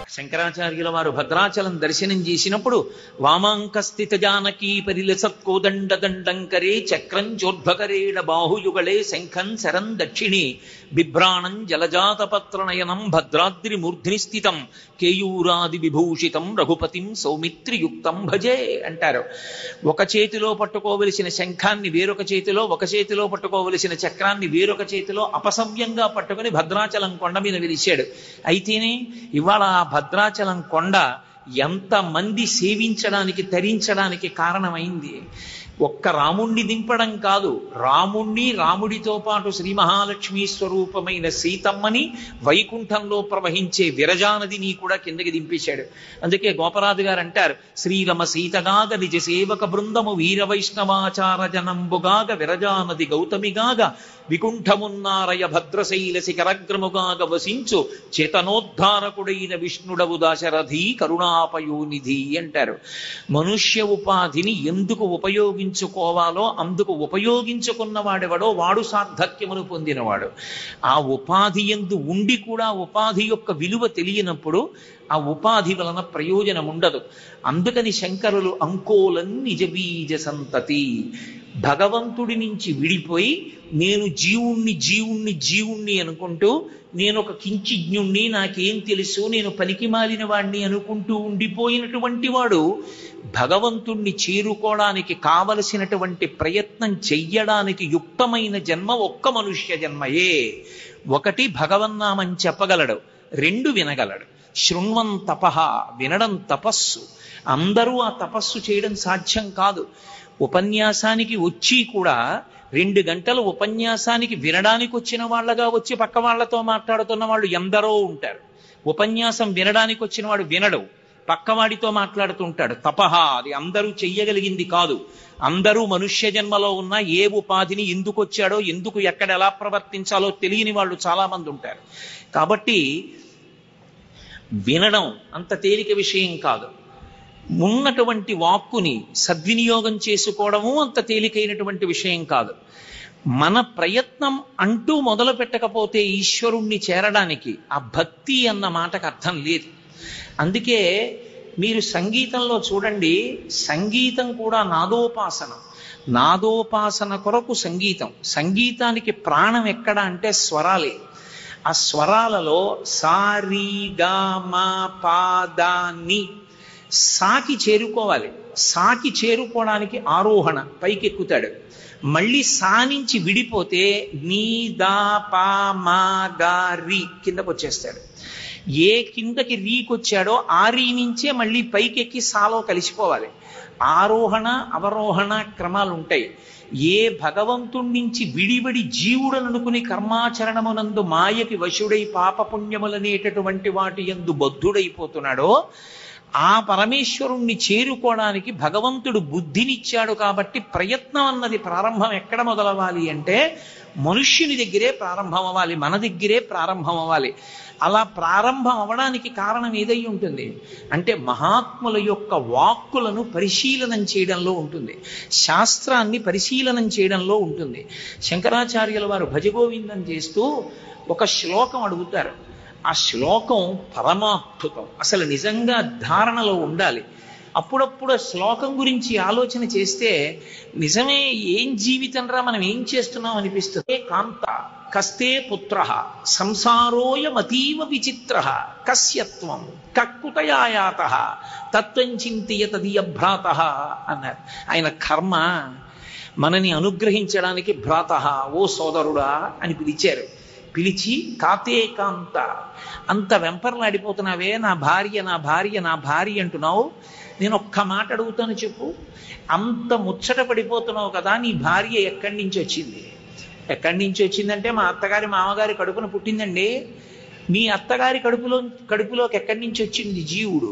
శంకరాచార్యుల వారు భద్రాచలం దర్శనం చేసినప్పుడు వామాంకస్థిత జానకీ పరిలసత్కోదండ దండంకరే చక్రం చోద్భకరేణ బాహుయుగళే శంఖం శరం దక్షిణే బిభ్రాణం జలజాతపత్రనయనం భద్రాద్రి మూర్ధ్ని స్థితం కేయూరాది విభూషితం రఘుపతిం సౌమిత్రియుక్తం భజే అంటారు ఒక చేతిలో పట్టుకోవలసిన శంఖాన్ని వేరొక చేతిలో ఒక చేతిలో పట్టుకోవలసిన చక్రాన్ని వేరొక చేతిలో అపసవ్యంగా పట్టుకొని భద్రాచలం కొండ మీద విరిచాడు అయితేనే ఇవాళ ఆ భద్రాచలం కొండ ఎంతమంది సేవించడానికి తరించడానికి కారణమైంది ఒక్క రాముణ్ణి దింపడం కాదు రాముణ్ణి రాముడితో పాటు శ్రీ మహాలక్ష్మి స్వరూపమైన సీతమ్మని వైకుంఠంలో ప్రవహించే విరజానదిని కూడా కిందకి దింపేశాడు అందుకే గోపరాజు గారు అంటారు శ్రీరమ సీతగాగ నిజ సేవక బృందము వీర వైష్ణవాచార జనంబుగాగ విరజానది గౌతమిగాగ వికుంఠమున్నారయ భద్రశైల శిఖరగ్రముగాగ వసించు చేతనోద్ధారకుడైన విష్ణుడవు దాశరథి కరుణాపయోనిధి అంటారు మనుష్య ఉపాధిని ఎందుకు ఉపయోగించుకోవాలో అందుకు ఉపయోగించుకున్న వాడెవడో వాడు సార్థక్యమును పొందినవాడు ఆ ఉపాధి ఎందు ఉండి కూడా ఉపాధి యొక్క విలువ తెలియనప్పుడు ఆ ఉపాధి వలన ప్రయోజనం ఉండదు అందుకని శంకరులు అంకోలం నిజబీజ సంతతి భగవంతుడి నుంచి విడిపోయి నేను జీవుణ్ణి జీవుణ్ణి జీవుణ్ణి అనుకుంటూ నేను ఒక కించిజ్ఞుణ్ణి నాకేం తెలుసు నేను పనికి మాలిన వాణ్ణి అనుకుంటూ ఉండిపోయినటువంటి వాడు భగవంతుణ్ణి చేరుకోవడానికి కావలసినటువంటి ప్రయత్నం చెయ్యడానికి యుక్తమైన జన్మ ఒక్క మనుష్య జన్మయే ఒకటి భగవన్నామం చెప్పగలడు రెండు వినగలడు శృణ్వం తపహ వినడం తపస్సు అందరూ ఆ తపస్సు చేయడం సాధ్యం కాదు ఉపన్యాసానికి వచ్చి కూడా రెండు గంటల ఉపన్యాసానికి వినడానికి వచ్చిన వాళ్ళగా వచ్చి పక్క వాళ్ళతో మాట్లాడుతున్న వాళ్ళు ఎందరో ఉంటారు ఉపన్యాసం వినడానికి వచ్చిన వాడు వినడు పక్కవాడితో మాట్లాడుతుంటాడు తపహ అది అందరూ చెయ్యగలిగింది కాదు అందరూ మనుష్య జన్మలో ఉన్న ఏ ఉపాధిని ఎందుకు వచ్చాడో ఎందుకు ఎక్కడ ఎలా ప్రవర్తించాలో తెలియని వాళ్ళు చాలా మంది ఉంటారు కాబట్టి వినడం అంత తేలిక విషయం కాదు ఉన్నటువంటి వాక్కుని సద్వినియోగం చేసుకోవడము అంత తేలికైనటువంటి విషయం కాదు మన ప్రయత్నం అంటూ మొదలు పెట్టకపోతే ఈశ్వరుణ్ణి చేరడానికి ఆ భక్తి అన్న మాటకు అర్థం లేదు అందుకే మీరు సంగీతంలో చూడండి సంగీతం కూడా నాదోపాసన నాదోపాసన కొరకు సంగీతం సంగీతానికి ప్రాణం ఎక్కడ అంటే స్వరాలే ఆ స్వరాలలో సారీ గా మా పాదాన్ని సాకి చేరుకోవాలి సాకి చేరుకోవడానికి ఆరోహణ పైకి ఎక్కుతాడు మళ్ళీ సా నుంచి విడిపోతే నీ దా పా మా గా రి కిందకు వచ్చేస్తాడు ఏ కిందకి రీకొచ్చాడో ఆ రీ నుంచే మళ్ళీ పైకెక్కి సాలో కలిసిపోవాలి ఆరోహణ అవరోహణ క్రమాలు ఉంటాయి ఏ భగవంతుడి నుంచి విడివడి జీవుడననుకుని కర్మాచరణమునందు మాయకి వశుడై పాపపుణ్యములనేటటువంటి వాటి ఎందు బద్ధుడైపోతున్నాడో ఆ పరమేశ్వరుణ్ణి చేరుకోవడానికి భగవంతుడు బుద్ధినిచ్చాడు కాబట్టి ప్రయత్నం అన్నది ప్రారంభం ఎక్కడ మొదలవ్వాలి అంటే మనుష్యుని దగ్గరే ప్రారంభం అవ్వాలి మన దగ్గరే ప్రారంభం అవ్వాలి అలా ప్రారంభం అవడానికి కారణం ఏదై ఉంటుంది అంటే మహాత్ముల యొక్క వాక్కులను పరిశీలనం చేయడంలో ఉంటుంది శాస్త్రాన్ని పరిశీలనం చేయడంలో ఉంటుంది శంకరాచార్యుల వారు భజగోవిందం చేస్తూ ఒక శ్లోకం అడుగుతారు ఆ శ్లోకం పరమాద్భుతం అసలు నిజంగా ధారణలో ఉండాలి అప్పుడప్పుడు ఆ శ్లోకం గురించి ఆలోచన చేస్తే నిజమే ఏం జీవితం రా మనం ఏం చేస్తున్నాం అనిపిస్తుంది ఏ కాంత కస్తే పుత్ర సంసారోయమతీవ విచిత్ర కస్యత్వం కక్కుతయాయాత తత్వం చింతియ తదీయభ్రాత అన్నారు ఆయన కర్మ మనని అనుగ్రహించడానికి భ్రాత ఓ సోదరుడా అని పిలిచారు పిలిచి కాతే కాంత అంత వెంపర్లాడిపోతున్నావే నా భార్య నా భార్య నా భార్య అంటున్నావు నేను ఒక్క మాట అడుగుతాను చెప్పు అంత ముచ్చట పడిపోతున్నావు కదా నీ భార్య ఎక్కడి నుంచి వచ్చింది ఎక్కడి నుంచి వచ్చిందంటే మా అత్తగారి మామగారి కడుపున పుట్టిందండి మీ అత్తగారి కడుపులో కడుపులోకి ఎక్కడి నుంచి వచ్చింది జీవుడు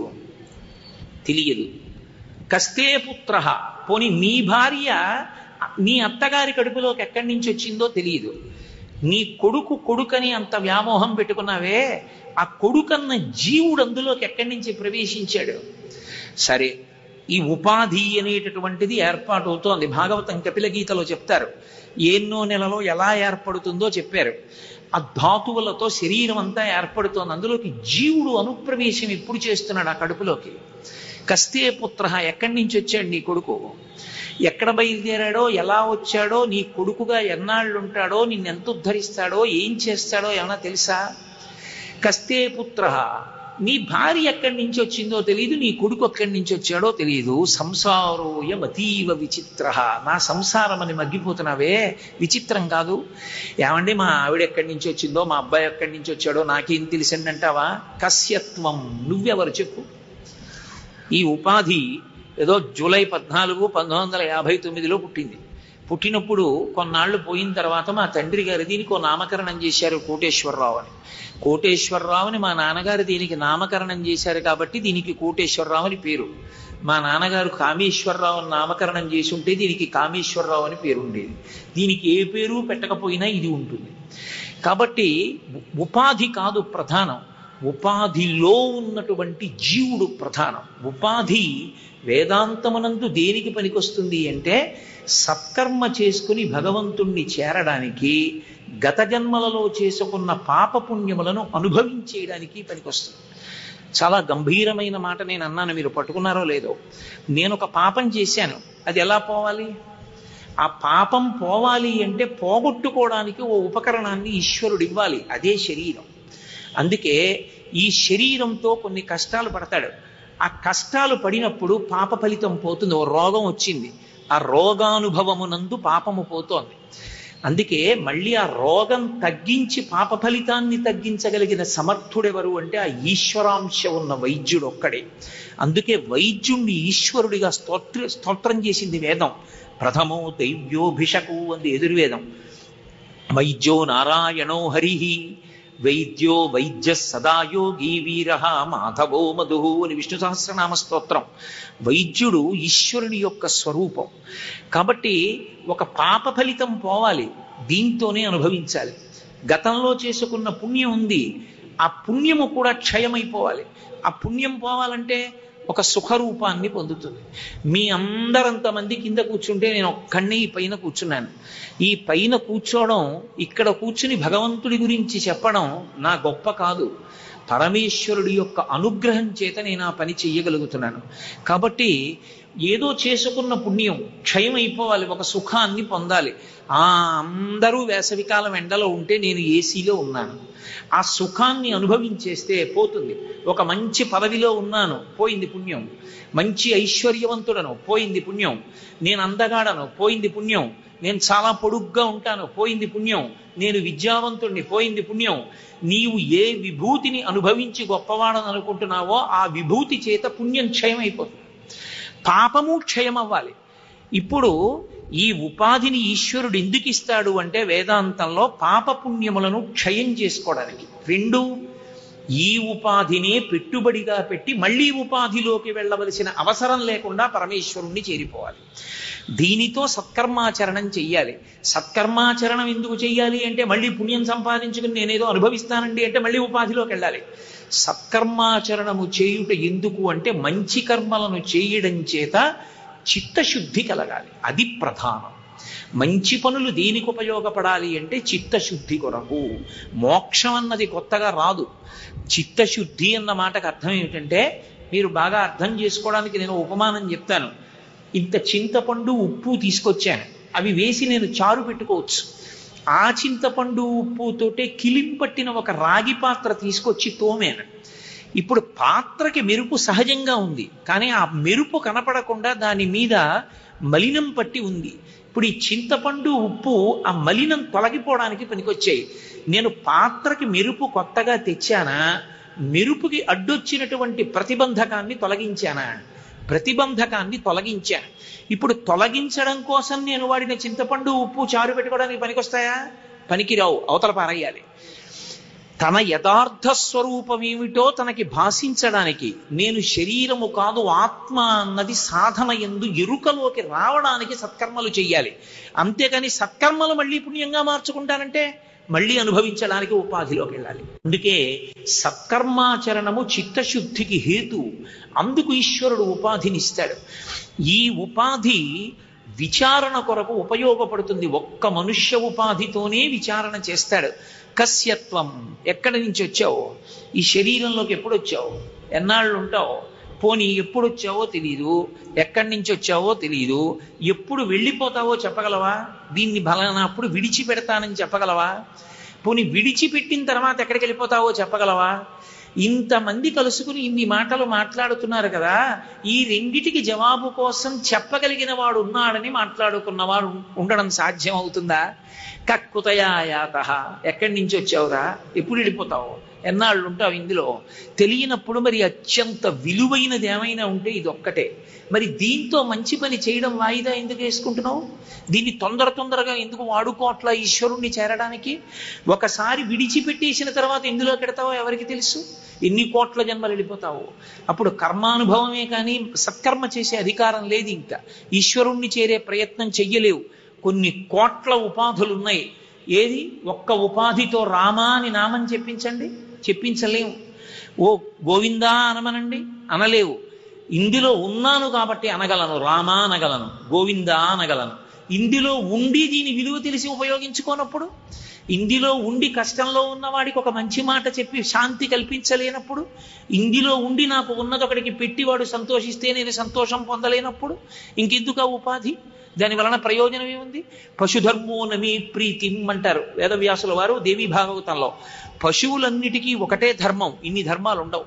తెలియదు కస్తే పుత్ర పోని నీ భార్య నీ అత్తగారి కడుపులోకి ఎక్కడి నుంచి వచ్చిందో తెలియదు నీ కొడుకు కొడుకని అంత వ్యామోహం పెట్టుకున్నావే ఆ కొడుకన్న జీవుడు అందులోకి ఎక్కడి నుంచి ప్రవేశించాడు సరే ఈ ఉపాధి అనేటటువంటిది ఏర్పాటు అవుతోంది భాగవతం కపిల గీతలో చెప్తారు ఎన్నో నెలలో ఎలా ఏర్పడుతుందో చెప్పారు ఆ ధాతువులతో శరీరం అంతా ఏర్పడుతోంది అందులోకి జీవుడు అనుప్రవేశం ఎప్పుడు చేస్తున్నాడు ఆ కడుపులోకి కస్తే పుత్ర ఎక్కడి నుంచి వచ్చాడు నీ కొడుకు ఎక్కడ బయలుదేరాడో ఎలా వచ్చాడో నీ కొడుకుగా ఎన్నాళ్ళు ఉంటాడో నిన్నెంత ఉద్ధరిస్తాడో ఏం చేస్తాడో ఏమన్నా తెలుసా కస్తే పుత్ర నీ భార్య ఎక్కడి నుంచి వచ్చిందో తెలియదు నీ కొడుకు ఎక్కడి నుంచి వచ్చాడో తెలియదు సంసారోయం అతీవ విచిత్ర నా సంసారం అని మగ్గిపోతున్నావే విచిత్రం కాదు ఏమండి మా ఆవిడ ఎక్కడి నుంచి వచ్చిందో మా అబ్బాయి ఎక్కడి నుంచి వచ్చాడో నాకేం తెలిసింది అంటావా కస్యత్వం నువ్వెవరు చెప్పు ఈ ఉపాధి ఏదో జూలై పద్నాలుగు పంతొమ్మిది వందల యాభై తొమ్మిదిలో పుట్టింది పుట్టినప్పుడు కొన్నాళ్ళు పోయిన తర్వాత మా తండ్రి గారు దీనికి ఓ నామకరణం చేశారు కోటేశ్వరరావు అని కోటేశ్వరరావుని మా నాన్నగారు దీనికి నామకరణం చేశారు కాబట్టి దీనికి కోటేశ్వరరావు అని పేరు మా నాన్నగారు కామేశ్వరరావు అని నామకరణం చేసి ఉంటే దీనికి కామేశ్వరరావు అని పేరు ఉండేది దీనికి ఏ పేరు పెట్టకపోయినా ఇది ఉంటుంది కాబట్టి ఉపాధి కాదు ప్రధానం ఉపాధిలో ఉన్నటువంటి జీవుడు ప్రధానం ఉపాధి వేదాంతమునందు దేనికి పనికొస్తుంది అంటే సత్కర్మ చేసుకుని భగవంతుణ్ణి చేరడానికి గత జన్మలలో చేసుకున్న పాపపుణ్యములను అనుభవించేయడానికి పనికొస్తుంది చాలా గంభీరమైన మాట నేను అన్నాను మీరు పట్టుకున్నారో లేదో నేను ఒక పాపం చేశాను అది ఎలా పోవాలి ఆ పాపం పోవాలి అంటే పోగొట్టుకోవడానికి ఓ ఉపకరణాన్ని ఈశ్వరుడు ఇవ్వాలి అదే శరీరం అందుకే ఈ శరీరంతో కొన్ని కష్టాలు పడతాడు ఆ కష్టాలు పడినప్పుడు పాప ఫలితం పోతుంది ఓ రోగం వచ్చింది ఆ రోగానుభవమునందు పాపము పోతోంది అందుకే మళ్ళీ ఆ రోగం తగ్గించి పాప ఫలితాన్ని తగ్గించగలిగిన సమర్థుడెవరు అంటే ఆ ఈశ్వరాంశ ఉన్న వైద్యుడు ఒక్కడే అందుకే వైద్యుణ్ణి ఈశ్వరుడిగా స్తోత్ర స్తోత్రం చేసింది వేదం ప్రథమో దైవ్యోభిషకు అంది ఎదుర్వేదం వైద్యో నారాయణో హరి వైద్యో వైద్య సదాయోగి వీర మాధవో మధు అని విష్ణు సహస్రనామ స్తోత్రం వైద్యుడు ఈశ్వరుని యొక్క స్వరూపం కాబట్టి ఒక పాప ఫలితం పోవాలి దీంతోనే అనుభవించాలి గతంలో చేసుకున్న పుణ్యం ఉంది ఆ పుణ్యము కూడా క్షయమైపోవాలి ఆ పుణ్యం పోవాలంటే ఒక సుఖరూపాన్ని పొందుతుంది మీ అందరంతమంది కింద కూర్చుంటే నేను ఒక్కడిని ఈ పైన కూర్చున్నాను ఈ పైన కూర్చోవడం ఇక్కడ కూర్చుని భగవంతుడి గురించి చెప్పడం నా గొప్ప కాదు పరమేశ్వరుడి యొక్క అనుగ్రహం చేత నేను ఆ పని చెయ్యగలుగుతున్నాను కాబట్టి ఏదో చేసుకున్న పుణ్యం క్షయం అయిపోవాలి ఒక సుఖాన్ని పొందాలి ఆ అందరూ వేసవికాలం ఎండలో ఉంటే నేను ఏసీలో ఉన్నాను ఆ సుఖాన్ని అనుభవించేస్తే పోతుంది ఒక మంచి పదవిలో ఉన్నాను పోయింది పుణ్యం మంచి ఐశ్వర్యవంతుడను పోయింది పుణ్యం నేను అందగాడను పోయింది పుణ్యం నేను చాలా పొడుగ్గా ఉంటాను పోయింది పుణ్యం నేను విద్యావంతుణ్ణి పోయింది పుణ్యం నీవు ఏ విభూతిని అనుభవించి గొప్పవాడని అనుకుంటున్నావో ఆ విభూతి చేత పుణ్యం క్షయమైపోతుంది పాపము క్షయం అవ్వాలి ఇప్పుడు ఈ ఉపాధిని ఈశ్వరుడు ఎందుకు ఇస్తాడు అంటే వేదాంతంలో పాపపుణ్యములను క్షయం చేసుకోవడానికి రెండు ఈ ఉపాధినే పెట్టుబడిగా పెట్టి మళ్ళీ ఉపాధిలోకి వెళ్ళవలసిన అవసరం లేకుండా పరమేశ్వరుణ్ణి చేరిపోవాలి దీనితో సత్కర్మాచరణం చెయ్యాలి సత్కర్మాచరణం ఎందుకు చెయ్యాలి అంటే మళ్ళీ పుణ్యం సంపాదించుకుని నేనేదో అనుభవిస్తానండి అంటే మళ్ళీ ఉపాధిలోకి వెళ్ళాలి సత్కర్మాచరణము చేయుట ఎందుకు అంటే మంచి కర్మలను చేయడం చేత చిత్తశుద్ధి కలగాలి అది ప్రధానం మంచి పనులు దేనికి ఉపయోగపడాలి అంటే చిత్తశుద్ధి కొరకు మోక్షం అన్నది కొత్తగా రాదు చిత్తశుద్ధి అన్న మాటకు అర్థం ఏమిటంటే మీరు బాగా అర్థం చేసుకోవడానికి నేను ఉపమానం చెప్తాను ఇంత చింతపండు ఉప్పు తీసుకొచ్చాను అవి వేసి నేను చారు పెట్టుకోవచ్చు ఆ చింతపండు ఉప్పుతోటే కిలింపట్టిన ఒక రాగి పాత్ర తీసుకొచ్చి తోమాను ఇప్పుడు పాత్రకి మెరుపు సహజంగా ఉంది కానీ ఆ మెరుపు కనపడకుండా దాని మీద మలినం పట్టి ఉంది ఇప్పుడు ఈ చింతపండు ఉప్పు ఆ మలినం తొలగిపోవడానికి పనికొచ్చాయి నేను పాత్రకి మెరుపు కొత్తగా తెచ్చానా మెరుపుకి అడ్డొచ్చినటువంటి ప్రతిబంధకాన్ని తొలగించానా ప్రతిబంధకాన్ని తొలగించాను ఇప్పుడు తొలగించడం కోసం నేను వాడిన చింతపండు ఉప్పు చారు పెట్టుకోవడానికి పనికొస్తాయా పనికిరావు అవతల పారేయాలి తన యథార్థ స్వరూపం ఏమిటో తనకి భాషించడానికి నేను శరీరము కాదు ఆత్మ అన్నది సాధన ఎందు ఎరుకలోకి రావడానికి సత్కర్మలు చెయ్యాలి అంతేకాని సత్కర్మలు మళ్ళీ పుణ్యంగా మార్చుకుంటానంటే మళ్ళీ అనుభవించడానికి ఉపాధిలోకి వెళ్ళాలి అందుకే సత్కర్మాచరణము చిత్తశుద్ధికి హేతు అందుకు ఈశ్వరుడు ఉపాధిని ఇస్తాడు ఈ ఉపాధి విచారణ కొరకు ఉపయోగపడుతుంది ఒక్క మనుష్య ఉపాధితోనే విచారణ చేస్తాడు కస్యత్వం ఎక్కడి నుంచి వచ్చావు ఈ శరీరంలోకి ఎప్పుడు వచ్చావు ఎన్నాళ్ళు ఉంటావు పోనీ ఎప్పుడు వచ్చావో తెలియదు ఎక్కడి నుంచి వచ్చావో తెలియదు ఎప్పుడు వెళ్ళిపోతావో చెప్పగలవా దీన్ని బలనప్పుడు విడిచిపెడతానని చెప్పగలవా పోనీ విడిచిపెట్టిన తర్వాత ఎక్కడికి వెళ్ళిపోతావో చెప్పగలవా ఇంతమంది కలుసుకుని ఇన్ని మాటలు మాట్లాడుతున్నారు కదా ఈ రెండిటికి జవాబు కోసం చెప్పగలిగిన వాడు ఉన్నాడని మాట్లాడుకున్నవాడు ఉండడం సాధ్యం అవుతుందా కక్కుతయాయాత ఎక్కడి నుంచి వచ్చావురా ఎప్పుడు వెళ్ళిపోతావు ఎన్నాళ్ళు ఉంటావు ఇందులో తెలియనప్పుడు మరి అత్యంత విలువైనది ఏమైనా ఉంటే ఇది ఒక్కటే మరి దీంతో మంచి పని చేయడం వాయిదా ఎందుకు వేసుకుంటున్నావు దీన్ని తొందర తొందరగా ఎందుకు వాడుకోవట్లా ఈశ్వరుణ్ణి చేరడానికి ఒకసారి విడిచిపెట్టేసిన తర్వాత ఎందులో కెడతావో ఎవరికి తెలుసు ఎన్ని కోట్ల జన్మలు వెళ్ళిపోతావు అప్పుడు కర్మానుభవమే కానీ సత్కర్మ చేసే అధికారం లేదు ఇంకా ఈశ్వరుణ్ణి చేరే ప్రయత్నం చెయ్యలేవు కొన్ని కోట్ల ఉపాధులు ఉన్నాయి ఏది ఒక్క ఉపాధితో రామా అని నామం చెప్పించండి చెప్పించలేము ఓ గోవిందా అనమనండి అనలేవు ఇందులో ఉన్నాను కాబట్టి అనగలను రామా అనగలను గోవిందా అనగలను ఇందులో ఉండి దీని విలువ తెలిసి ఉపయోగించుకోనప్పుడు ఇందులో ఉండి కష్టంలో ఉన్నవాడికి ఒక మంచి మాట చెప్పి శాంతి కల్పించలేనప్పుడు ఇందులో ఉండి నాకు ఉన్నదొకడికి పెట్టి వాడు సంతోషిస్తే నేను సంతోషం పొందలేనప్పుడు ఇంకెందుకు ఆ ఉపాధి దాని వలన ప్రయోజనం ఏముంది పశుధర్మో నమీ ప్రీతిం అంటారు వేదవ్యాసుల వారు దేవీ భాగవతంలో పశువులన్నిటికీ ఒకటే ధర్మం ఇన్ని ధర్మాలు ఉండవు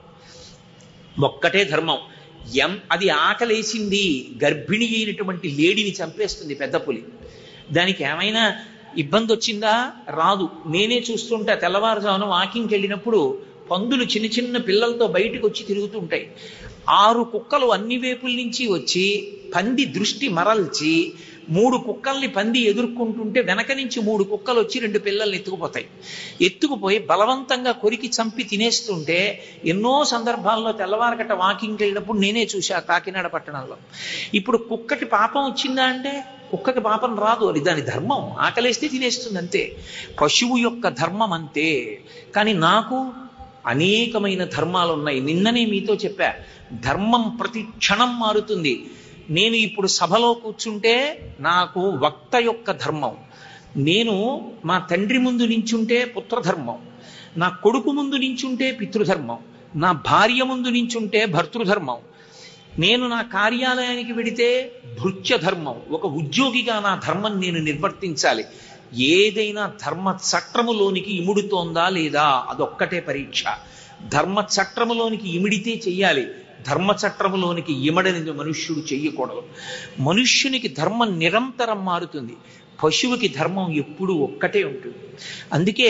ఒక్కటే ధర్మం ఎం అది ఆకలేసింది గర్భిణి అయినటువంటి లేడిని చంపేస్తుంది పెద్ద పులి దానికి ఏమైనా ఇబ్బంది వచ్చిందా రాదు నేనే చూస్తుంటా తెల్లవారుజామున వాకింగ్కి వెళ్ళినప్పుడు పందులు చిన్న చిన్న పిల్లలతో బయటకు వచ్చి తిరుగుతూ ఉంటాయి ఆరు కుక్కలు అన్ని వేపుల నుంచి వచ్చి పంది దృష్టి మరల్చి మూడు కుక్కల్ని పంది ఎదుర్కొంటుంటే వెనక నుంచి మూడు కుక్కలు వచ్చి రెండు పిల్లల్ని ఎత్తుకుపోతాయి ఎత్తుకుపోయి బలవంతంగా కొరికి చంపి తినేస్తుంటే ఎన్నో సందర్భాల్లో తెల్లవారకట్ట వాకింగ్కి వెళ్ళినప్పుడు నేనే చూశా కాకినాడ పట్టణంలో ఇప్పుడు కుక్కకి పాపం వచ్చిందా అంటే కుక్కకి పాపం రాదు అది దాని ధర్మం ఆకలేస్తే తినేస్తుంది అంతే పశువు యొక్క ధర్మం అంతే కానీ నాకు అనేకమైన ధర్మాలు ఉన్నాయి నిన్ననే మీతో చెప్పా ధర్మం ప్రతి క్షణం మారుతుంది నేను ఇప్పుడు సభలో కూర్చుంటే నాకు వక్త యొక్క ధర్మం నేను మా తండ్రి ముందు నించుంటే పుత్రధర్మం నా కొడుకు ముందు నించుంటే పితృధర్మం నా భార్య ముందు నించుంటే భర్తృధర్మం నేను నా కార్యాలయానికి వెడితే భృత్య ధర్మం ఒక ఉద్యోగిగా నా ధర్మం నేను నిర్వర్తించాలి ఏదైనా ధర్మ చట్రములోనికి ఇముడుతోందా లేదా అదొక్కటే పరీక్ష ధర్మ చట్రములోనికి ఇమిడితే చెయ్యాలి ధర్మ చట్రములోనికి ఇమడని మనుష్యుడు చెయ్యకూడదు మనుష్యునికి ధర్మం నిరంతరం మారుతుంది పశువుకి ధర్మం ఎప్పుడూ ఒక్కటే ఉంటుంది అందుకే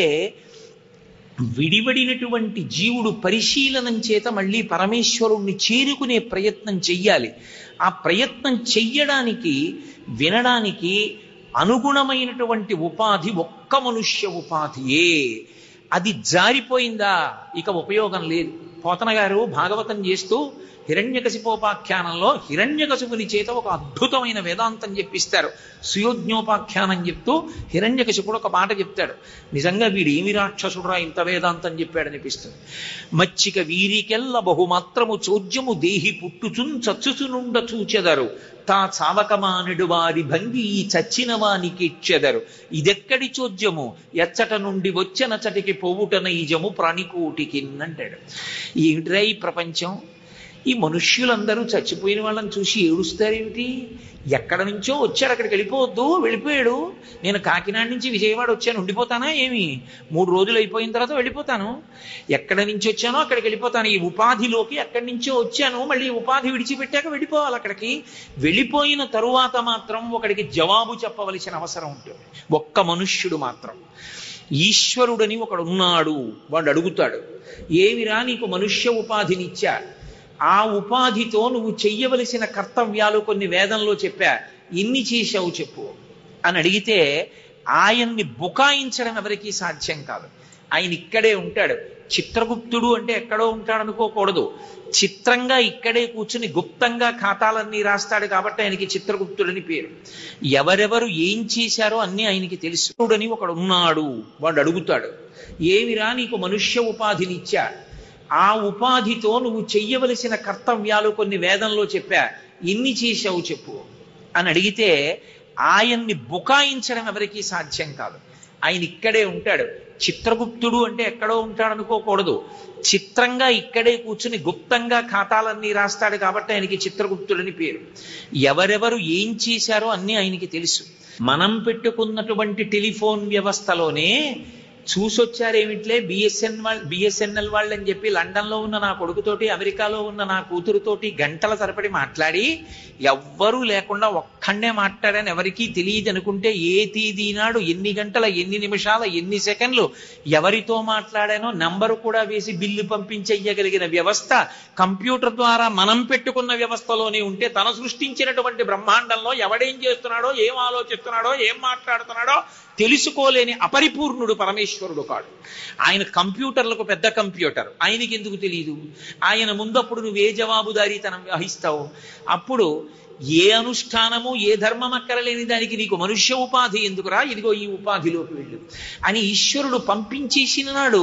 విడివడినటువంటి జీవుడు పరిశీలనం చేత మళ్ళీ పరమేశ్వరుణ్ణి చేరుకునే ప్రయత్నం చెయ్యాలి ఆ ప్రయత్నం చెయ్యడానికి వినడానికి అనుగుణమైనటువంటి ఉపాధి ఒక్క మనుష్య ఉపాధియే అది జారిపోయిందా ఇక ఉపయోగం లేదు పోతన గారు భాగవతం చేస్తూ హిరణ్యకశిపోపాఖ్యానంలో హిరణ్యకశిపుని చేత ఒక అద్భుతమైన వేదాంతం చెప్పిస్తారు సుయోజ్ఞోపాఖ్యానం చెప్తూ హిరణ్యకశిపుడు ఒక మాట చెప్తాడు నిజంగా వీడు ఏమి రాక్షసుడురా ఇంత వేదాంతం చెప్పాడనిపిస్తుంది మచ్చిక వీరికెల్ల బహుమాత్రము చోద్యము దేహి పుట్టుచున్ చచ్చుచునుండ చూచెదరు తా చావకమానుడు వారి భంగి ఈ చచ్చిన వానికి ఇచ్చెదరు ఇదెక్కడి చోద్యము ఎచ్చట నుండి వచ్చనచటికి పోవుట నైజము ప్రాణికోటికి అంటాడు ఏమిట్రా ఈ ప్రపంచం ఈ మనుష్యులందరూ చచ్చిపోయిన వాళ్ళని చూసి ఏడుస్తారేమిటి ఎక్కడ నుంచో వచ్చాడు అక్కడికి వెళ్ళిపోవద్దు వెళ్ళిపోయాడు నేను కాకినాడ నుంచి విజయవాడ వచ్చాను ఉండిపోతానా ఏమి మూడు రోజులు అయిపోయిన తర్వాత వెళ్ళిపోతాను ఎక్కడ నుంచి వచ్చానో అక్కడికి వెళ్ళిపోతాను ఈ ఉపాధిలోకి ఎక్కడి నుంచో వచ్చాను మళ్ళీ ఉపాధి విడిచిపెట్టాక వెళ్ళిపోవాలి అక్కడికి వెళ్ళిపోయిన తరువాత మాత్రం ఒకడికి జవాబు చెప్పవలసిన అవసరం ఉంటుంది ఒక్క మనుష్యుడు మాత్రం ఈశ్వరుడని ఒకడు ఉన్నాడు వాడు అడుగుతాడు ఏమిరా నీకు మనుష్య ఉపాధినిచ్చా ఆ ఉపాధితో నువ్వు చెయ్యవలసిన కర్తవ్యాలు కొన్ని వేదంలో చెప్పా ఎన్ని చేశావు చెప్పు అని అడిగితే ఆయన్ని బుకాయించడం ఎవరికీ సాధ్యం కాదు ఆయన ఇక్కడే ఉంటాడు చిత్రగుప్తుడు అంటే ఎక్కడో ఉంటాడు అనుకోకూడదు చిత్రంగా ఇక్కడే కూర్చుని గుప్తంగా ఖాతాలన్నీ రాస్తాడు కాబట్టి ఆయనకి చిత్రగుప్తుడని పేరు ఎవరెవరు ఏం చేశారో అన్నీ ఆయనకి తెలుసుడని ఒకడు ఉన్నాడు వాడు అడుగుతాడు ఏమిరా నీకు మనుష్య ఉపాధినిచ్చా ఆ ఉపాధితో నువ్వు చెయ్యవలసిన కర్తవ్యాలు కొన్ని వేదంలో చెప్పా ఎన్ని చేశావు చెప్పు అని అడిగితే ఆయన్ని బుకాయించడం ఎవరికీ సాధ్యం కాదు ఆయన ఇక్కడే ఉంటాడు చిత్రగుప్తుడు అంటే ఎక్కడో ఉంటాడు అనుకోకూడదు చిత్రంగా ఇక్కడే కూర్చుని గుప్తంగా ఖాతాలన్నీ రాస్తాడు కాబట్టి ఆయనకి చిత్రగుప్తుడని పేరు ఎవరెవరు ఏం చేశారో అన్నీ ఆయనకి తెలుసు మనం పెట్టుకున్నటువంటి టెలిఫోన్ వ్యవస్థలోనే చూసొచ్చారేమిట్లే బిఎస్ఎన్ వాళ్ళ బిఎస్ఎన్ఎల్ వాళ్ళు అని చెప్పి లండన్లో ఉన్న నా కొడుకుతోటి అమెరికాలో ఉన్న నా కూతురుతోటి గంటల తరబడి మాట్లాడి ఎవ్వరూ లేకుండా ఒక్కడే మాట్లాడని ఎవరికీ తెలియదు అనుకుంటే ఏ తేదీ నాడు ఎన్ని గంటల ఎన్ని నిమిషాల ఎన్ని సెకండ్లు ఎవరితో మాట్లాడానో నంబరు కూడా వేసి బిల్లు పంపించేయగలిగిన వ్యవస్థ కంప్యూటర్ ద్వారా మనం పెట్టుకున్న వ్యవస్థలోనే ఉంటే తన సృష్టించినటువంటి బ్రహ్మాండంలో ఎవడేం చేస్తున్నాడో ఏం ఆలోచిస్తున్నాడో ఏం మాట్లాడుతున్నాడో తెలుసుకోలేని అపరిపూర్ణుడు పరమేశ్వరుడు కాడు ఆయన కంప్యూటర్లకు పెద్ద కంప్యూటర్ ఆయనకి ఎందుకు తెలియదు ఆయన ముందప్పుడు నువ్వు ఏ జవాబుదారీతనం వహిస్తావు అప్పుడు ఏ అనుష్ఠానము ఏ ధర్మం అక్కరలేని దానికి నీకు మనుష్య ఉపాధి ఎందుకురా ఇదిగో ఈ ఉపాధిలోకి వెళ్ళు అని ఈశ్వరుడు పంపించేసిన నాడు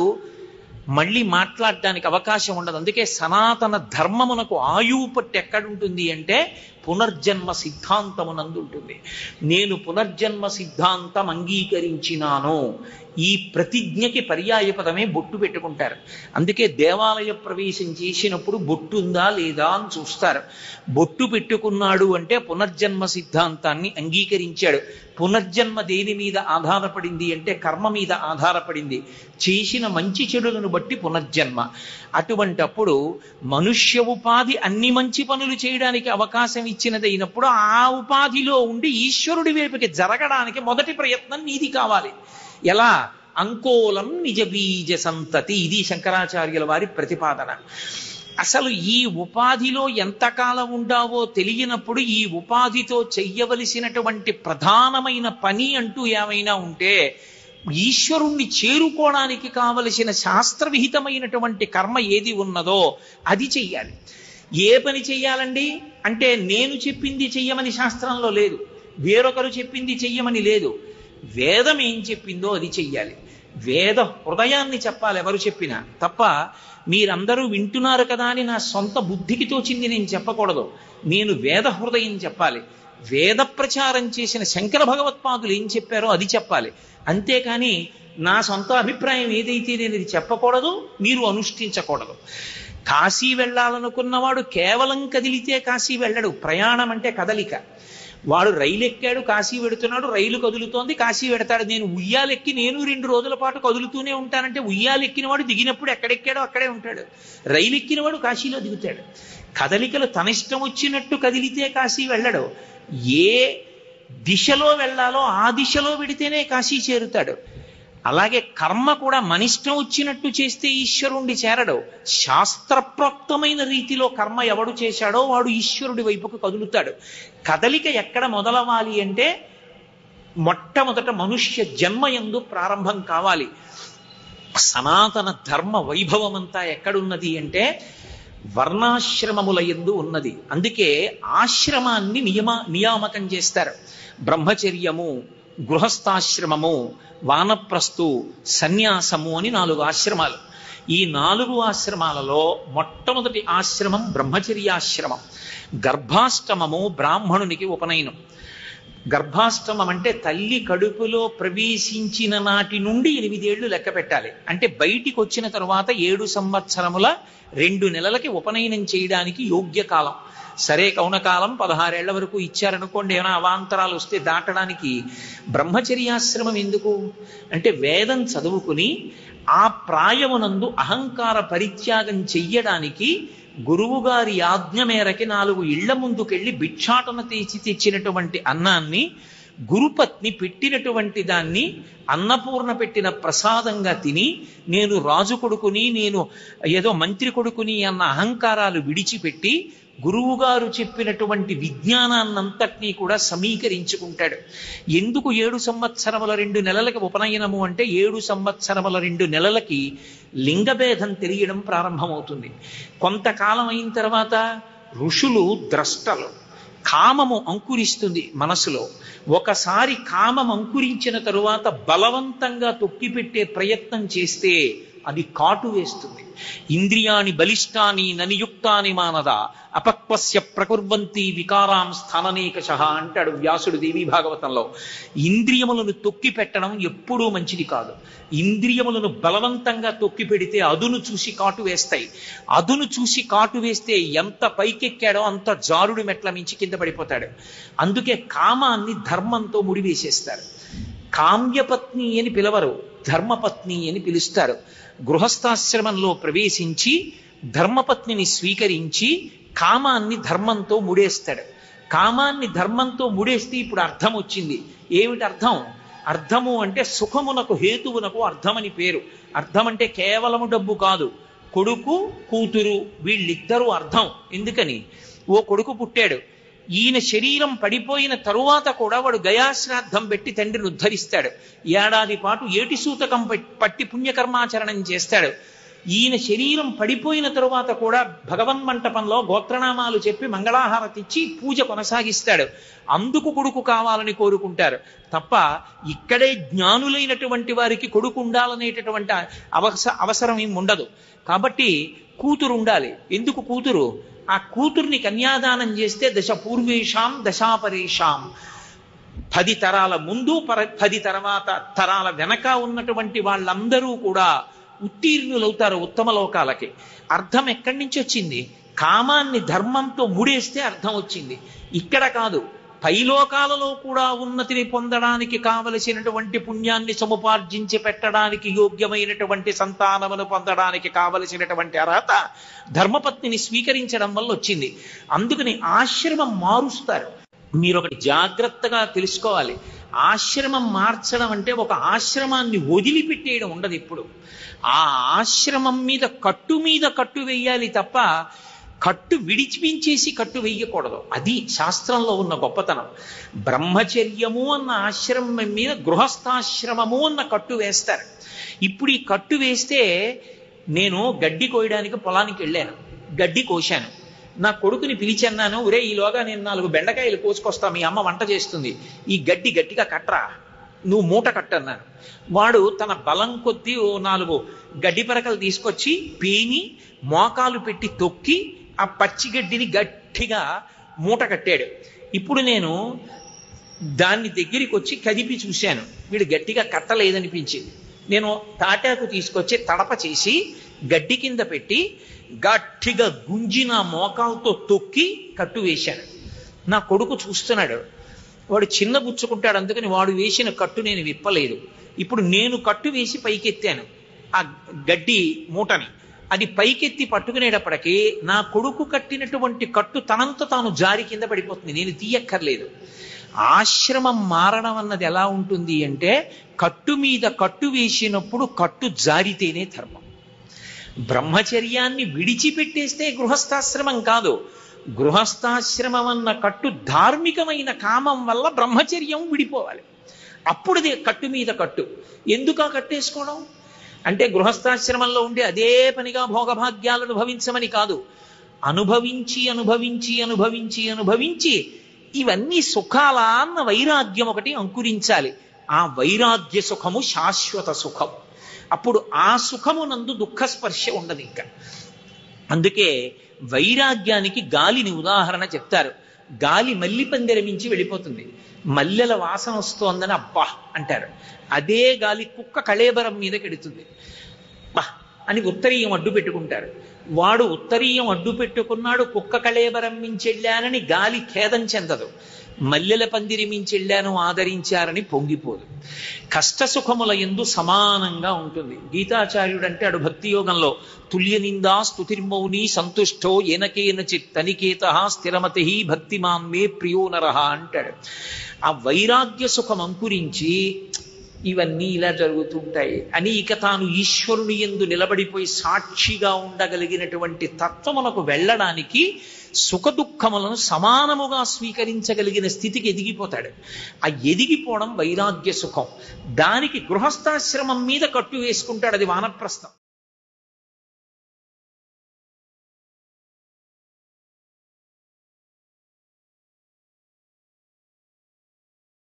మళ్ళీ మాట్లాడడానికి అవకాశం ఉండదు అందుకే సనాతన ధర్మమునకు ఆయువు పట్టి ఎక్కడుంటుంది అంటే పునర్జన్మ సిద్ధాంతమునందు ఉంటుంది నేను పునర్జన్మ సిద్ధాంతం అంగీకరించినాను ఈ ప్రతిజ్ఞకి పర్యాయ పదమే బొట్టు పెట్టుకుంటారు అందుకే దేవాలయ ప్రవేశం చేసినప్పుడు బొట్టు ఉందా లేదా అని చూస్తారు బొట్టు పెట్టుకున్నాడు అంటే పునర్జన్మ సిద్ధాంతాన్ని అంగీకరించాడు పునర్జన్మ దేని మీద ఆధారపడింది అంటే కర్మ మీద ఆధారపడింది చేసిన మంచి చెడులను బట్టి పునర్జన్మ అటువంటప్పుడు మనుష్య ఉపాధి అన్ని మంచి పనులు చేయడానికి అవకాశం ఇచ్చినదైనప్పుడు ఆ ఉపాధిలో ఉండి ఈశ్వరుడి వైపుకి జరగడానికి మొదటి ప్రయత్నం నీది కావాలి ఎలా అంకోలం నిజ బీజ సంతతి ఇది శంకరాచార్యుల వారి ప్రతిపాదన అసలు ఈ ఉపాధిలో ఎంతకాలం ఉండావో తెలియనప్పుడు ఈ ఉపాధితో చెయ్యవలసినటువంటి ప్రధానమైన పని అంటూ ఏమైనా ఉంటే ఈశ్వరుణ్ణి చేరుకోవడానికి కావలసిన శాస్త్రవిహితమైనటువంటి కర్మ ఏది ఉన్నదో అది చెయ్యాలి ఏ పని చెయ్యాలండి అంటే నేను చెప్పింది చెయ్యమని శాస్త్రంలో లేదు వేరొకరు చెప్పింది చెయ్యమని లేదు వేదం ఏం చెప్పిందో అది చెయ్యాలి వేద హృదయాన్ని చెప్పాలి ఎవరు చెప్పినా తప్ప మీరందరూ వింటున్నారు కదా అని నా సొంత బుద్ధికి తోచింది నేను చెప్పకూడదు నేను వేద హృదయం చెప్పాలి వేద ప్రచారం చేసిన శంకర భగవత్పాదులు ఏం చెప్పారో అది చెప్పాలి అంతేకాని నా సొంత అభిప్రాయం ఏదైతే నేను ఇది చెప్పకూడదు మీరు అనుష్ఠించకూడదు కాశీ వెళ్ళాలనుకున్నవాడు కేవలం కదిలితే కాశీ వెళ్ళడు ప్రయాణం అంటే కదలిక వాడు రైలు ఎక్కాడు కాశీ వెడుతున్నాడు రైలు కదులుతోంది కాశీ వెడతాడు నేను ఉయ్యాలెక్కి నేను రెండు రోజుల పాటు కదులుతూనే ఉంటానంటే ఉయ్యాలెక్కిన వాడు దిగినప్పుడు ఎక్కడెక్కాడో అక్కడే ఉంటాడు రైలు ఎక్కిన వాడు కాశీలో దిగుతాడు కదలికలు తన ఇష్టం వచ్చినట్టు కదిలితే కాశీ వెళ్ళడు ఏ దిశలో వెళ్ళాలో ఆ దిశలో వెడితేనే కాశీ చేరుతాడు అలాగే కర్మ కూడా మనిష్టం వచ్చినట్టు చేస్తే ఈశ్వరుణ్ణి చేరడు శాస్త్రప్రోక్తమైన రీతిలో కర్మ ఎవడు చేశాడో వాడు ఈశ్వరుడి వైపుకు కదులుతాడు కదలిక ఎక్కడ మొదలవ్వాలి అంటే మొట్టమొదట మనుష్య జన్మ ఎందు ప్రారంభం కావాలి సనాతన ధర్మ వైభవం అంతా ఎక్కడున్నది అంటే వర్ణాశ్రమముల ఎందు ఉన్నది అందుకే ఆశ్రమాన్ని నియమ నియామకం చేస్తారు బ్రహ్మచర్యము గృహస్థాశ్రమము వానప్రస్థు సన్యాసము అని నాలుగు ఆశ్రమాలు ఈ నాలుగు ఆశ్రమాలలో మొట్టమొదటి ఆశ్రమం బ్రహ్మచర్యాశ్రమం గర్భాష్టమము బ్రాహ్మణునికి ఉపనయనం గర్భాష్టమం అంటే తల్లి కడుపులో ప్రవేశించిన నాటి నుండి ఎనిమిదేళ్లు లెక్క పెట్టాలి అంటే బయటికి వచ్చిన తరువాత ఏడు సంవత్సరముల రెండు నెలలకి ఉపనయనం చేయడానికి యోగ్య కాలం సరే కౌనకాలం పదహారేళ్ల వరకు ఇచ్చారనుకోండి ఏమైనా అవాంతరాలు వస్తే దాటడానికి బ్రహ్మచర్యాశ్రమం ఎందుకు అంటే వేదం చదువుకుని ఆ ప్రాయమునందు అహంకార పరిత్యాగం చెయ్యడానికి గురువుగారి ఆజ్ఞ మేరకి నాలుగు ఇళ్ల ముందుకెళ్ళి భిక్షాటన తీసి తెచ్చినటువంటి అన్నాన్ని గురుపత్ని పెట్టినటువంటి దాన్ని అన్నపూర్ణ పెట్టిన ప్రసాదంగా తిని నేను రాజు కొడుకుని నేను ఏదో మంత్రి కొడుకుని అన్న అహంకారాలు విడిచిపెట్టి గురువుగారు చెప్పినటువంటి విజ్ఞానాన్నంతటినీ కూడా సమీకరించుకుంటాడు ఎందుకు ఏడు సంవత్సరముల రెండు నెలలకి ఉపనయనము అంటే ఏడు సంవత్సరముల రెండు నెలలకి లింగభేదం తెలియడం ప్రారంభమవుతుంది కొంతకాలం అయిన తర్వాత ఋషులు ద్రష్టలు కామము అంకురిస్తుంది మనసులో ఒకసారి కామం అంకురించిన తరువాత బలవంతంగా తొక్కిపెట్టే ప్రయత్నం చేస్తే అది కాటు వేస్తుంది ఇంద్రియాణి బలిష్టాని ననియుక్తాని మానద అపక్వస్య ప్రకుర్వంతి వికారాం స్థాననేకశ అంటాడు వ్యాసుడు దేవి భాగవతంలో ఇంద్రియములను తొక్కి పెట్టడం ఎప్పుడూ మంచిది కాదు ఇంద్రియములను బలవంతంగా తొక్కి పెడితే అదును చూసి కాటు వేస్తాయి అదును చూసి కాటు వేస్తే ఎంత పైకెక్కాడో అంత జారుడి మెట్ల మించి కింద పడిపోతాడు అందుకే కామాన్ని ధర్మంతో ముడివేసేస్తారు కామ్యపత్ని అని పిలవరు ధర్మపత్ని అని పిలుస్తారు గృహస్థాశ్రమంలో ప్రవేశించి ధర్మపత్నిని స్వీకరించి కామాన్ని ధర్మంతో ముడేస్తాడు కామాన్ని ధర్మంతో ముడేస్తే ఇప్పుడు అర్థం వచ్చింది ఏమిటి అర్థం అర్థము అంటే సుఖమునకు హేతువునకు అర్థమని పేరు అర్థం అంటే కేవలము డబ్బు కాదు కొడుకు కూతురు వీళ్ళిద్దరూ అర్థం ఎందుకని ఓ కొడుకు పుట్టాడు ఈయన శరీరం పడిపోయిన తరువాత కూడా వాడు గయాశ్రాద్ధం పెట్టి తండ్రిని ఉద్ధరిస్తాడు ఏడాది పాటు ఏటి సూతకం పట్టి పుణ్యకర్మాచరణం చేస్తాడు ఈయన శరీరం పడిపోయిన తరువాత కూడా భగవన్ మంటపంలో గోత్రనామాలు చెప్పి మంగళాహారతి ఇచ్చి పూజ కొనసాగిస్తాడు అందుకు కొడుకు కావాలని కోరుకుంటారు తప్ప ఇక్కడే జ్ఞానులైనటువంటి వారికి కొడుకు ఉండాలనేటటువంటి అవస అవసరం ఏం ఉండదు కాబట్టి కూతురు ఉండాలి ఎందుకు కూతురు ఆ కూతుర్ని కన్యాదానం చేస్తే దశ పూర్వేషాం దశాపరేషాం పది తరాల ముందు పర పది తర్వాత తరాల వెనక ఉన్నటువంటి వాళ్ళందరూ కూడా ఉత్తీర్ణులవుతారు ఉత్తమ లోకాలకి అర్థం ఎక్కడి నుంచి వచ్చింది కామాన్ని ధర్మంతో ముడేస్తే అర్థం వచ్చింది ఇక్కడ కాదు పైలోకాలలో కూడా ఉన్నతిని పొందడానికి కావలసినటువంటి పుణ్యాన్ని సముపార్జించి పెట్టడానికి యోగ్యమైనటువంటి సంతానమును పొందడానికి కావలసినటువంటి అర్హత ధర్మపత్నిని స్వీకరించడం వల్ల వచ్చింది అందుకని ఆశ్రమం మారుస్తారు మీరు ఒకటి జాగ్రత్తగా తెలుసుకోవాలి ఆశ్రమం మార్చడం అంటే ఒక ఆశ్రమాన్ని వదిలిపెట్టేయడం ఉండదు ఇప్పుడు ఆ ఆశ్రమం మీద కట్టు మీద కట్టు వేయాలి తప్ప కట్టు విడిచిపించేసి కట్టు వేయకూడదు అది శాస్త్రంలో ఉన్న గొప్పతనం బ్రహ్మచర్యము అన్న ఆశ్రమం మీద గృహస్థాశ్రమము అన్న కట్టు వేస్తారు ఇప్పుడు ఈ కట్టు వేస్తే నేను గడ్డి కోయడానికి పొలానికి వెళ్ళాను గడ్డి కోశాను నా కొడుకుని పిలిచన్నాను ఒరే ఈలోగా నేను నాలుగు బెండకాయలు కోసుకొస్తా మీ అమ్మ వంట చేస్తుంది ఈ గడ్డి గట్టిగా కట్టరా నువ్వు మూట కట్టన్నాను వాడు తన బలం కొద్దీ ఓ నాలుగు గడ్డి పరకలు తీసుకొచ్చి పీని మోకాలు పెట్టి తొక్కి ఆ పచ్చిగడ్డిని గట్టిగా మూట కట్టాడు ఇప్పుడు నేను దాన్ని దగ్గరికి వచ్చి కదిపి చూశాను వీడు గట్టిగా కట్టలేదనిపించింది నేను తాటాకు తీసుకొచ్చి తడప చేసి గడ్డి కింద పెట్టి గట్టిగా గుంజిన మోకాలతో తొక్కి కట్టు వేశాను నా కొడుకు చూస్తున్నాడు వాడు చిన్న బుచ్చుకుంటాడు అందుకని వాడు వేసిన కట్టు నేను విప్పలేదు ఇప్పుడు నేను కట్టు వేసి పైకెత్తాను ఆ గడ్డి మూటని అది పైకెత్తి పట్టుకునేటప్పటికీ నా కొడుకు కట్టినటువంటి కట్టు తనంత తాను జారి కింద పడిపోతుంది నేను తీయక్కర్లేదు ఆశ్రమం మారడం అన్నది ఎలా ఉంటుంది అంటే కట్టు మీద కట్టు వేసినప్పుడు కట్టు జారితేనే ధర్మం బ్రహ్మచర్యాన్ని విడిచిపెట్టేస్తే గృహస్థాశ్రమం కాదు గృహస్థాశ్రమం అన్న కట్టు ధార్మికమైన కామం వల్ల బ్రహ్మచర్యం విడిపోవాలి అప్పుడుదే కట్టు మీద కట్టు ఎందుకు ఆ కట్టేసుకోవడం అంటే గృహస్థాశ్రమంలో ఉండి అదే పనిగా భోగభాగ్యాలను అనుభవించమని కాదు అనుభవించి అనుభవించి అనుభవించి అనుభవించి ఇవన్నీ సుఖాలా అన్న వైరాగ్యం ఒకటి అంకురించాలి ఆ వైరాగ్య సుఖము శాశ్వత సుఖం అప్పుడు ఆ సుఖమునందు దుఃఖస్పర్శ ఉండదు ఇంకా అందుకే వైరాగ్యానికి గాలిని ఉదాహరణ చెప్తారు గాలి మల్లి పందిరమించి వెళ్ళిపోతుంది మల్లెల వాసన వస్తోందని అబ్బా అంటారు అదే గాలి కుక్క కళేబరం మీద కెడుతుంది బా అని ఉత్తరీయం అడ్డు పెట్టుకుంటారు వాడు ఉత్తరీయం అడ్డు పెట్టుకున్నాడు కుక్క కళేబరం మించెళ్ళానని గాలి ఖేదం చెందదు మల్లెల పందిరి మించెళ్ళాను ఆదరించారని పొంగిపోదు కష్ట సుఖముల ఎందు సమానంగా ఉంటుంది గీతాచార్యుడు అంటాడు భక్తి యోగంలో తుల్య నిందా స్తుతిర్మౌని సంతుష్టో ఏనకేన చిత్ తనికేత స్థిరమతి భక్తిమాన్ మే ప్రియో నరహ అంటాడు ఆ వైరాగ్య సుఖం అంకురించి ఇవన్నీ ఇలా జరుగుతుంటాయి అని ఇక తాను ఈశ్వరుని ఎందు నిలబడిపోయి సాక్షిగా ఉండగలిగినటువంటి తత్వమునకు వెళ్ళడానికి సుఖ దుఃఖములను సమానముగా స్వీకరించగలిగిన స్థితికి ఎదిగిపోతాడు ఆ ఎదిగిపోవడం వైరాగ్య సుఖం దానికి గృహస్థాశ్రమం మీద కట్టు వేసుకుంటాడు అది వానప్రస్థం